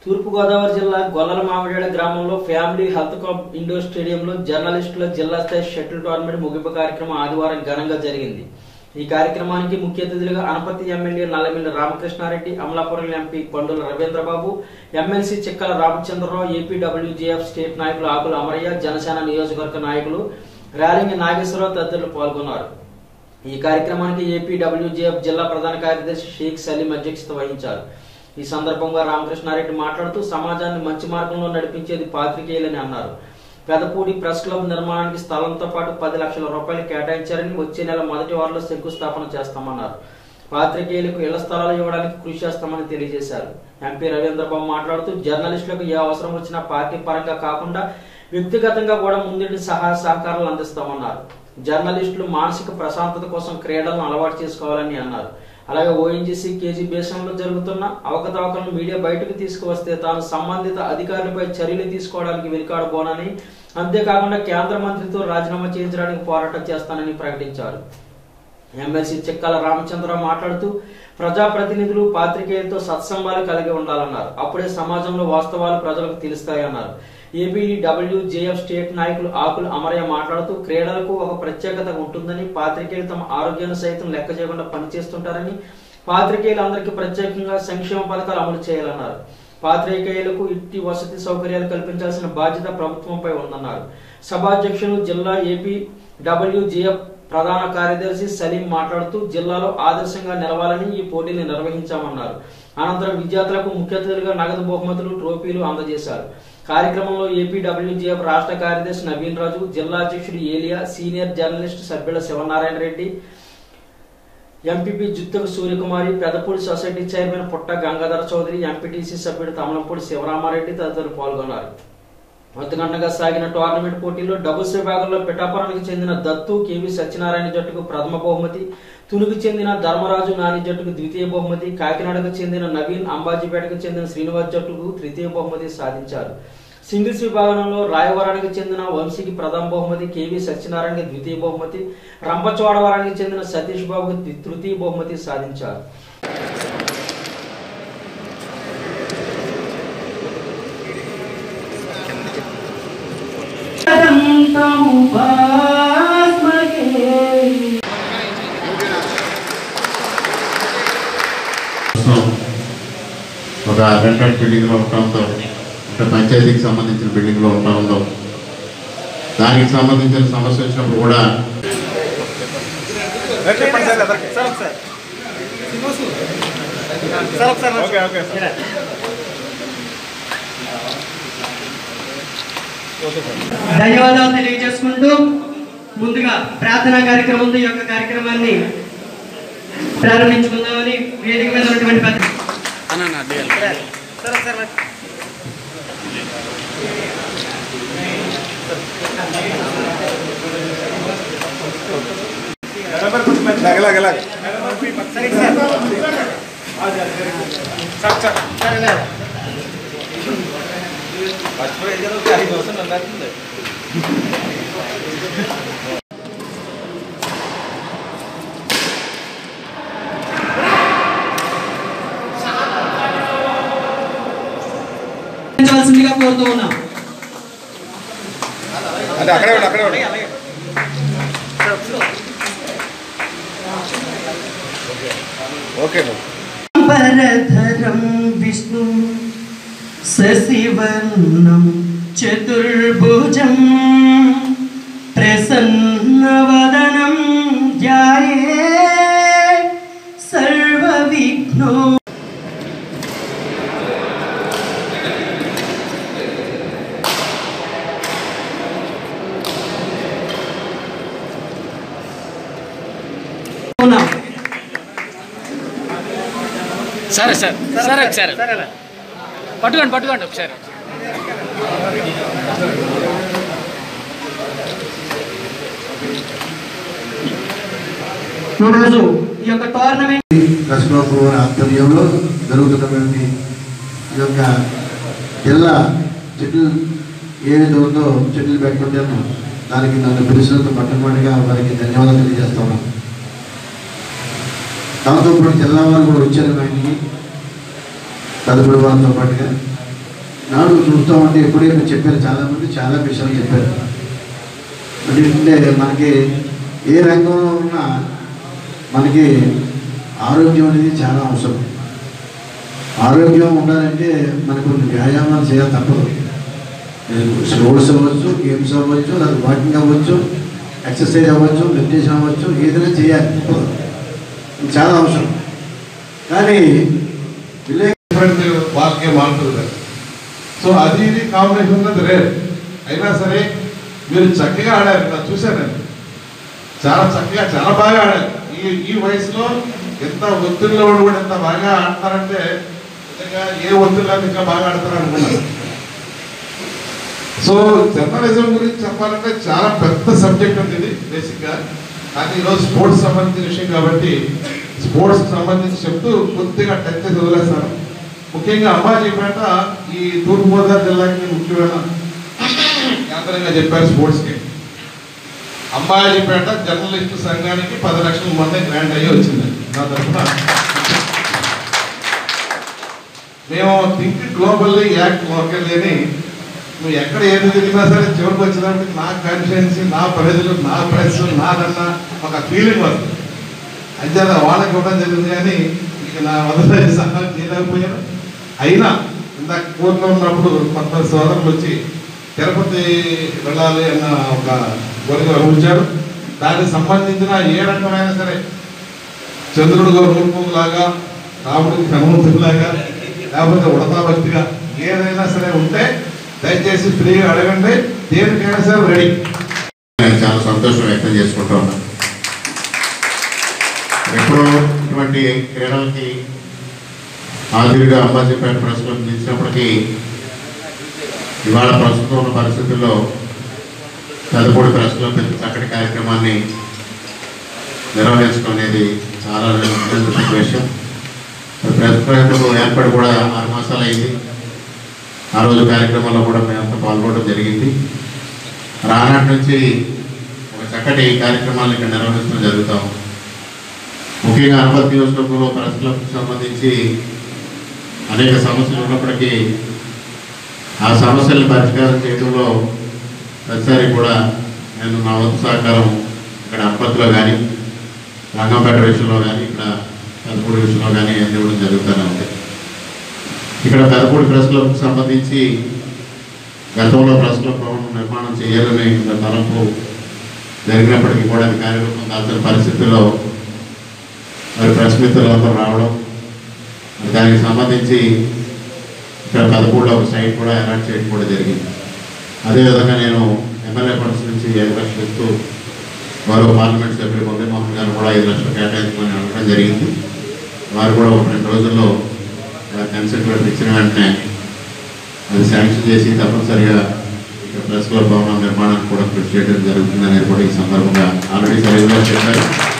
తూర్పుగోదావరి జిల్లా గొల్లల మామిడాడ గ్రామంలో family health club indoor స్టేడియంలో జర్నలిస్టుల జిల్లా స్థాయి షటిల్ టోర్నమెంట్ ముగింపు కార్యక్రమం ఆదివారం ఘనంగా జరిగింది ఈ కార్యక్రమానికి ముఖ్య అతిథులుగా Anaparthi MLA Nallamilli Ramakrishna Reddy Amalapuram MP Pandula Ravindrababu MLC Chikkala Ramachandrarao APWJF state నాయకులు ఆకుల అమరయ్య జనసేన నియోజకవర్గ నాయకులు ర్యాలింగి నాగేశ్వరరావు తదితరులు పాల్గొన్నారు ఈ కార్యక్రమానికి ఏపీడబ్ల్యూజేఎఫ్ జిల్లా ప్రధాన కార్యదర్శి షేక్ సలీం అధ్యక్షత వహించారు ఈ సందర్భంగా రామకృష్ణారెడ్డి మాట్లాడుతూ సమాజాన్ని మంచి మార్గంలో నడిపించేది పాత్రికేయులని అన్నారు పెదపూడి ప్రెస్ క్లబ్ నిర్మాణానికి స్థలంతో పాటు పది లక్షల రూపాయలు కేటాయించారని వచ్చే నెల మొదటి వారంలో శంకుస్థాపన చేస్తామన్నారు పాత్రికేయులకు ఇళ్ల స్థలాలు ఇవ్వడానికి కృషి చేస్తామని తెలియజేశారు ఎంపీ రవీంద్రబాబు మాట్లాడుతూ జర్నలిస్టులకు ఏ అవసరం వచ్చినా పార్టీ పరంగా కాకుండా వ్యక్తిగతంగా కూడా ముందుండి సహాయ సహకారాలు అందిస్తామన్నారు జర్నలిస్టులు మానసిక ప్రశాంతత కోసం క్రీడలను అలవాటు చేసుకోవాలని అన్నారు అలాగే ఓఎన్జీసీ కేజీ బేసంలో జరుగుతున్న అవకతవకలను మీడియా బయటకు తీసుకువస్తే తాను సంబంధిత అధికారులపై చర్యలు తీసుకోవడానికి వెనుకాడబోనని అంతేకాకుండా కేంద్ర మంత్రితో రాజీనామా చేయించడానికి పోరాటం చేస్తానని ప్రకటించారు ఎమ్మెల్సీ చిక్కల రామచంద్రరావు మాట్లాడుతూ ప్రజాప్రతినిధులు పాత్రికేయులతో సత్సంబాలు కలిగి ఉండాలన్నారు అప్పుడే సమాజంలో వాస్తవాలు ప్రజలకు తెలుస్తాయన్నారు ఏబీడబ్ల్యూజేఎఫ్ స్టేట్ నాయకులు ఆకులు అమరయ్య మాట్లాడుతూ క్రీడలకు ఒక ప్రత్యేకత ఉంటుందని పాత్రికేయులు తమ ఆరోగ్యాన్ని సైతం లెక్క చేయకుండా పనిచేస్తుంటారని పాత్రికేయులందరికీ ప్రత్యేకంగా సంక్షేమ పథకాలు అమలు చేయాలన్నారు పాత్రికేయులకు ఇట్టి వసతి సౌకర్యాలు కల్పించాల్సిన బాధ్యత ప్రభుత్వంపై ఉందన్నారు సభాధ్యక్షులు జిల్లా ఏపీ డబ్ల్యూజేఎఫ్ ప్రధాన కార్యదర్శి సలీం మాట్లాడుతూ జిల్లాలో ఆదర్శంగా నిలవాలని ఈ పోటీని నిర్వహించామన్నారు అనంతరం విద్యార్థులకు ముఖ్య అతిథులుగా నగదు బహుమతులు ట్రోఫీలు అందజేశారు కార్యక్రమంలో ఏపీడబ్ల్యూజీఎఫ్ రాష్ట్ర కార్యదర్శి నవీన్ రాజు జిల్లా అధ్యక్షుడు ఏలియా సీనియర్ జర్నలిస్ట్ సభ్యుల Sivanarayana Reddy MPP Juttuka Suryakumari Pedapudi society chairman Putta Gangadhara Chowdary MPTC సభ్యుడు తమలంపూడి శివరామారెడ్డి తదితరులు పాల్గొన్నారు మొత్తగంటగా సాగిన టోర్నమెంట్ పోటీలో డబుల్స్ విభాగంలో పిఠాపురానికి చెందిన దత్తు కేవి సత్యనారాయణ జట్టుకు ప్రథమ బహుమతి తునుకు చెందిన ధర్మరాజు నాని జట్టుకు ద్వితీయ బహుమతి కాకినాడకు చెందిన నవీన్ అంబాజీపేటకు చెందిన శ్రీనివాస్ జట్టుకు తృతీయ బహుమతి సాధించారు సింగిల్స్ విభాగంలో రాయవరానికి చెందిన వంశీకి ప్రథమ బహుమతి కేవి సత్యనారాయణకి ద్వితీయ బహుమతి రంపచోడవరానికి చెందిన సతీష్ బాబుకి తృతీయ బహుమతి సాధించారు ప్రస్తుతం ఒక రెంటెడ్ బిల్డింగ్లో ఉండటంతో అంటే పంచాయతీకి సంబంధించిన బిల్డింగ్లో ఉండటంతో దానికి సంబంధించిన సమస్య వచ్చినప్పుడు కూడా చెప్పండి సార్ అందరికి సార్ ఒకసారి సార్ ఒకసారి ఓకే ఓకే సార్ ధన్యవాదాలు తెలియజేసుకుంటూ ముందుగా ప్రార్థనా కార్యక్రమంతో ఈ యొక్క కార్యక్రమాన్ని ప్రారంభించుకుందామని వేదిక మీద ఉన్నటువంటి పెద్ద సార్ ఒకసారి లగలగలగ సరే సార్ సార్ సార్ సరే లేదు ప్రారంభించవలసిందిగా కోరుతూ ఉన్నాం అదే అక్కడే ఉండు అక్కడే ఉండు ఓకే నువ్వు పరధరం విష్ణు శశివర్ణం చతుర్భుజం ప్రసన్నవదనం ధ్యాయే సర్వవిఘ్నో ఉన్నాం సరే సార్ సరే సరే సరేనా పట్టుకోండి పట్టుకోండి ఒకసారి ఈరోజు ఈ యొక్క టోర్నమెంట్ ప్రెస్ క్లబ్ ఆధ్వర్యంలో జరుగుతున్నటువంటి ఈ యొక్క జిల్లా చెట్లు ఏదైతే ఉందో చెట్లు పెట్టుకుంటాను దానికి నన్ను పిలిచినందుకు మొట్టమొదటిగా వారికి ధన్యవాదాలు తెలియజేస్తాను దాంతో పాటు జిల్లా వారు కూడా వచ్చారు ఆయనకి తదుపరి వారితో పాటుగా నాడు చూస్తూ ఉంటే ఎప్పుడైనా చెప్పారు చాలామంది చాలా విషయాలు చెప్పారు అంటే మనకి ఏ రంగంలో ఉన్నా మనకి ఆరోగ్యం అనేది చాలా అవసరం ఆరోగ్యం ఉండాలంటే మనకు కొన్ని వ్యాయామాలు చేయాలి తప్పదు స్పోర్ట్స్ అవ్వచ్చు గేమ్స్ అవ్వచ్చు లేదా వాకింగ్ అవ్వచ్చు ఎక్సర్సైజ్ అవ్వచ్చు మెడిటేషన్ అవ్వచ్చు ఏదైనా చేయాలి తప్పదు ఇది చాలా అవసరం కానీ విలేజ్ డిఫరెంట్ బాల్ గేమ్ ఆడుతుంది సో అది ఇది కాంబినేషన్ ఉన్నది రేర్ అయినా సరే మీరు చక్కగా ఆడారు నేను చూశాను నేను చాలా చక్కగా చాలా బాగా ఆడారు ఈ ఈ వయసులో ఎంత ఒత్తిడిలో ఉండి కూడా ఎంత బాగా ఆడతారంటే నిజంగా ఏ ఒత్తిడి లేకుండా ఇంకా బాగా ఆడతారు అనుకున్నాను సో జర్నలిజం గురించి చెప్పాలంటే చాలా పెద్ద సబ్జెక్ట్ ఉంది ఇది బేసిక్గా కానీ ఈరోజు స్పోర్ట్స్ సంబంధించిన విషయం కాబట్టి స్పోర్ట్స్ సంబంధించి చెప్తూ కొద్దిగా టచ్ చేసి వదిలేస్తాను ముఖ్యంగా అమ్మాజీపేట ఈ తూర్పుగోదావరి జిల్లాకి ముఖ్యమైన కేంద్రంగా చెప్పారు స్పోర్ట్స్కి అంబాజీపేట జర్నలిస్టు సంఘానికి పది లక్షల మంది గ్రాంట్ అయ్యి వచ్చింది నా తరఫున మేము థింక్ గ్లోబల్లీ యాక్ట్ లోకల్లీ అని నువ్వు ఎక్కడ ఏది తిరిగినా సరే చివరికి వచ్చినప్పటికి నా కాన్ఫిడెన్సీ నా ప్రజలు నా ప్రెస్ నాదన్న ఒక ఫీలింగ్ వస్తుంది అంచేత వాళ్ళకి ఇవ్వడం జరిగింది కానీ ఇక నా వదిలే సహాయం చేయలేకపోయాను అయినా ఇందాక కోర్టులో ఉన్నప్పుడు కొంత సోదరులు వచ్చి తిరుపతి వెళ్ళాలి అన్న ఒక కోరిక వెలువచ్చారు దానికి సంబంధించిన ఏ రకమైనా సరే చంద్రుడు రూపం లాగా రాముడికి హనుమంతుడిలాగా లేకపోతే ఉడతా భక్తిగా ఏదైనా సరే ఉంటే దయచేసి ఫ్రీగా అడగండి దేనికైనా సరే రెడీ నేను చాలా సంతోషం వ్యక్తం చేసుకుంటూ ఉన్నాను ఎప్పుడో ఇటువంటి క్రీడలకి హాజరుగా అంబాజీపేట ప్రెస్ క్లబ్ నిలిచినప్పటికీ ఇవాళ ప్రస్తుతం ఉన్న పరిస్థితుల్లో పెద్దపూడి ప్రెస్ క్లబ్ ఇంత చక్కటి కార్యక్రమాన్ని నిర్వహించుకునేది చాలా సంతోష విషయం ప్రెస్ క్లబ్ ఏర్పడి కూడా ఆరు మాసాలు అయింది ఆ రోజు కార్యక్రమంలో కూడా మేమంతా పాల్గొనడం జరిగింది రానాటి నుంచి ఒక చక్కటి కార్యక్రమాలను ఇక్కడ నిర్వహించడం జరుగుతాం ముఖ్యంగా అనుమతి నియోజకవర్గంలో ప్రెస్ క్లబ్కి సంబంధించి అనేక సమస్యలు ఉన్నప్పటికీ ఆ సమస్యలను పరిష్కారం చేయడంలో ప్రతిసారి కూడా నేను నా వంతు సహకారం ఇక్కడ అనుమతిలో కానీ రంగంపేట విషయంలో కానీ ఇక్కడ పెద్దపూడి విషయంలో కానీ అందివ్వడం జరుగుతూనే ఉంది ఇక్కడ పెద్దపూడి ప్రెస్ క్లబ్కి సంబంధించి గతంలో ప్రెస్ క్లబ్ భవనం నిర్మాణం చేయాలని తలంపు జరిగినప్పటికీ కూడా అది కార్యరూపం దాల్చిన పరిస్థితుల్లో మరి ప్రెస్ మిత్రులందరూ రావడం మరి దానికి సంబంధించి ఇక్కడ పదమూడులో ఒక సైట్ కూడా అలాట్ చేయడం కూడా జరిగింది అదేవిధంగా నేను ఎమ్మెల్యే ఫండ్స్ నుంచి ఐదు లక్షలు ఇస్తూ గౌరవ పార్లమెంట్ సభ్యులు మురళీమోహన్ గారు కూడా ఐదు లక్షలు కేటాయించమని అడగడం జరిగింది వారు కూడా ఒక రెండు రోజుల్లో వారి కన్సెంట్ లెటర్ ఇచ్చిన వెంటనే అది శాంక్షన్ చేసి తప్పనిసరిగా ఇక్కడ ప్రెస్ క్లబ్ భవనం నిర్మాణానికి కూడా కృషి చేయడం జరుగుతుంది అనేది కూడా ఈ సందర్భంగా ఆల్రెడీ సరిగ్గా చెప్పారు